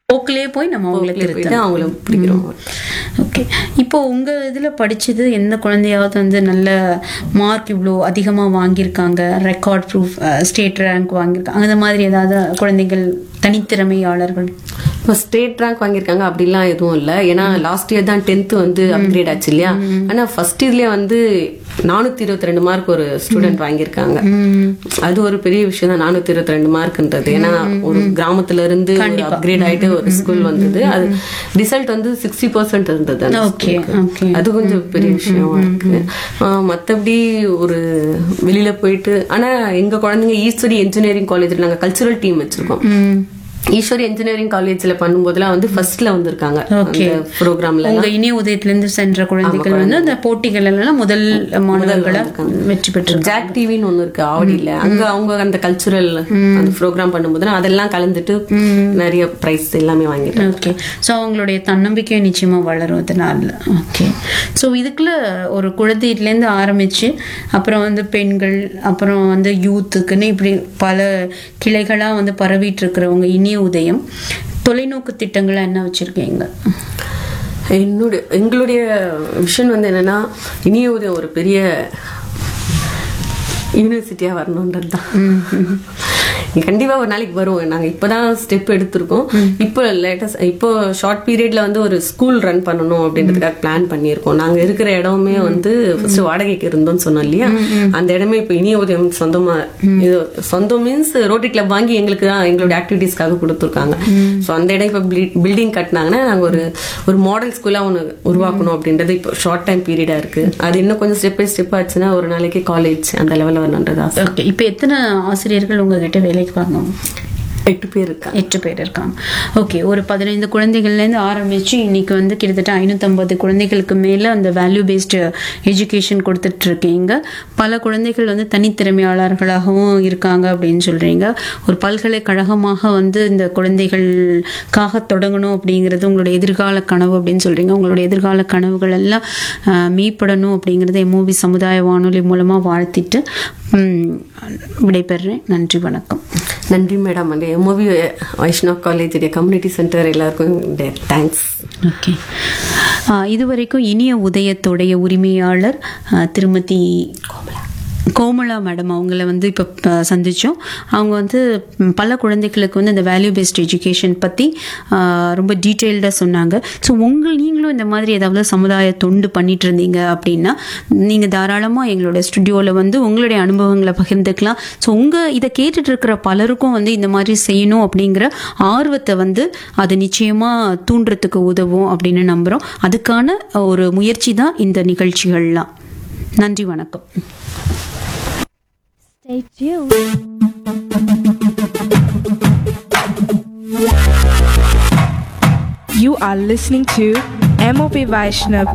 போக்கிலே போய் நம்ம அவங்கள போயிட்டு திருத்தணும் அவங்கள பிடிக்கிறோம் ஓகே இப்போ உங்க இதுல படிச்சது எந்த குழந்தையாவது வந்து நல்ல மார்க் இவ்வளோ அதிகமா வாங்கியிருக்காங்க ரெக்கார்ட் ப்ரூஃப் ஸ்டேட் ரேங்க் வாங்கியிருக்காங்க அந்த மாதிரி ஏதாவது குழந்தைகள் தனித்திறமையாளர்கள் இப்போ ஸ்டேட் ரேங்க் வாங்கியிருக்காங்க அப்படிலாம் எதுவும் இல்லை ஏன்னா லாஸ்ட் இயர் தான் டென்த்து வந்து அப்கிரேட் ஆச்சு இல்லையா ஆனா ஃபர்ஸ்ட் இயர்லயே வந்து நானூத்தி இருபத்தி ரெண்டு மார்க் ஒரு ஸ்டூடெண்ட் வாங்கியிருக்காங்க அது ஒரு பெரிய விஷயம் தான் நானூத்தி இருபத்தி ரெண்டு மார்க்ன்றது ஏன்னா ஒரு கிராமத்துல இருந்து அப்கிரேட் ஆயிட்டு ஒரு ஸ்கூல் வந்தது அது ரிசல்ட் வந்து சிக்ஸ்டி பர்சன்ட் இருந்தது அந்த ஓகே ஓகே அது கொஞ்சம் பெரிய விஷயமா இருக்கு ஆஹ் மத்தபடி ஒரு வெளியில போயிட்டு ஆனா எங்க குழந்தைங்க ஈஸ்வரி இன்ஜினியரிங் காலேஜ்ல நாங்க கல்ச்சுரல் டீம் வச்சிருக்கோம் ஈஸ்வரி இன்ஜினியரிங் காலேஜ்ல பண்ணும்போதெல்லாம் வந்து ஃபர்ஸ்ட்ல வந்திருக்காங்க Okay. அந்த ப்ரோக்ராம்ல உங்க இணைய உதயத்திலிருந்து சென்ற குழந்தைகள் வந்து அந்த போட்டிகள் எல்லாம் முதல் மாணவர்களா வெற்றி பெற்று ஜாக் டிவின்னு ஒண்ணு இருக்கு ஆவடியில அங்க அவங்க அந்த கல்ச்சுரல் அந்த ப்ரோக்ராம் பண்ணும்போது நான் அதெல்லாம் கலந்துட்டு நிறைய பிரைஸ் எல்லாமே வாங்கிட்டேன் ஓகே ஸோ அவங்களுடைய தன்னம்பிக்கை நிச்சயமா வளரும் இதனால ஓகே ஸோ இதுக்குள்ள ஒரு குழந்தையிலேருந்து ஆரம்பிச்சு அப்புறம் வந்து பெண்கள் அப்புறம் வந்து யூத்துக்குன்னு இப்படி பல கிளைகளா வந்து பரவிட்டு இருக்கிறவங்க இனிய உதயம் தொலைநோக்கு திட்டங்களா என்ன வச்சிருக்கீங்க என்னுடைய எங்களுடைய விஷன் வந்து என்னன்னா இனிய உதயம் ஒரு பெரிய யூனிவர்சிட்டியா வரணுன்றது தான் கண்டிப்பா ஒரு நாளைக்கு வருவோம் நாங்க இப்பதான் ஸ்டெப் எடுத்திருக்கோம் இப்போ லேட்டஸ்ட் இப்போ ஷார்ட் பீரியட்ல வந்து ஒரு ஸ்கூல் ரன் பண்ணணும் அப்படின்றதுக்காக பிளான் பண்ணியிருக்கோம் நாங்க இருக்கிற இடமே வந்து ஃபர்ஸ்ட் வாடகைக்கு இருந்தோம்னு சொன்னோம் இல்லையா அந்த இடமே இப்போ இனிய உதயம் சொந்தமா இது சொந்தம் மீன்ஸ் ரோட்டரி கிளப் வாங்கி எங்களுக்கு தான் எங்களுடைய ஆக்டிவிட்டீஸ்க்காக கொடுத்துருக்காங்க ஸோ அந்த இடம் இப்போ பில்டிங் கட்டினாங்கன்னா நாங்க ஒரு ஒரு மாடல் ஸ்கூலா ஒன்று உருவாக்கணும் அப்படின்றது இப்போ ஷார்ட் டைம் பீரியடா இருக்கு அது இன்னும் கொஞ்சம் ஸ்டெப் பை ஸ்டெப் ஆச்சுன்னா ஒரு நாளைக்கு காலேஜ் அந்த லெவலில் வரணுன்றது ஆசை ஓகே இப்போ எத்தனை ஆசிரியர்கள் உங்ககிட்ட வேலைக்கு வாங்க எட்டு பேர் இருக்காங்க எட்டு பேர் இருக்காங்க ஓகே ஒரு பதினைந்து குழந்தைகள்லேருந்து ஆரம்பிச்சு இன்னைக்கு வந்து கிட்டத்தட்ட ஐநூற்றம்பது குழந்தைகளுக்கு மேலே அந்த வேல்யூ பேஸ்டு எஜுகேஷன் கொடுத்துட்டு இருக்கீங்க பல குழந்தைகள் வந்து தனித்திறமையாளர்களாகவும் இருக்காங்க அப்படின்னு சொல்றீங்க ஒரு பல்கலைக்கழகமாக வந்து இந்த குழந்தைகளுக்காக தொடங்கணும் அப்படிங்கிறது உங்களுடைய எதிர்கால கனவு அப்படின்னு சொல்றீங்க உங்களுடைய எதிர்கால கனவுகள் எல்லாம் ஆஹ், மெய்ப்படணும் அப்படிங்கிறத எம்ஓபி சமுதாய வானொலி மூலமாக வாழ்த்திட்டு ம், விடைபெறுறேன் நன்றி வணக்கம் நன்றி மேடம் அந்த MOV Vaishnav college community centre எல்லாருக்கும் தேங்க்ஸ் ஓகே ஆஹ் இதுவரைக்கும் இனிய உதயத்துடைய உரிமையாளர் ஆஹ் திருமதி கோமலா மேடம் அவங்கள வந்து இப்போ சந்தித்தோம் அவங்க வந்து ம், பல குழந்தைகளுக்கு வந்து இந்த வேல்யூ பேஸ்ட் எஜுகேஷன் பற்றி ரொம்ப டீட்டெயில்டாக சொன்னாங்க ஸோ உங்கள் நீங்களும் இந்த மாதிரி ஏதாவது சமுதாய தொண்டு பண்ணிட்டு இருந்தீங்க அப்படின்னா நீங்கள் தாராளமாக எங்களோட ஸ்டுடியோவில் வந்து உங்களுடைய அனுபவங்களை பகிர்ந்துக்கலாம் ஸோ உங்கள் இதை கேட்டுட்டு இருக்கிற பலருக்கும் வந்து இந்த மாதிரி செய்யணும் அப்படிங்கிற ஆர்வத்தை வந்து அது நிச்சயமாக தூண்டுறதுக்கு உதவும் அப்படின்னு நம்புகிறோம் அதுக்கான ஒரு முயற்சி தான் இந்த நிகழ்ச்சிகள்லாம் நன்றி வணக்கம் Stay tuned. You are listening to MOP Vaishnav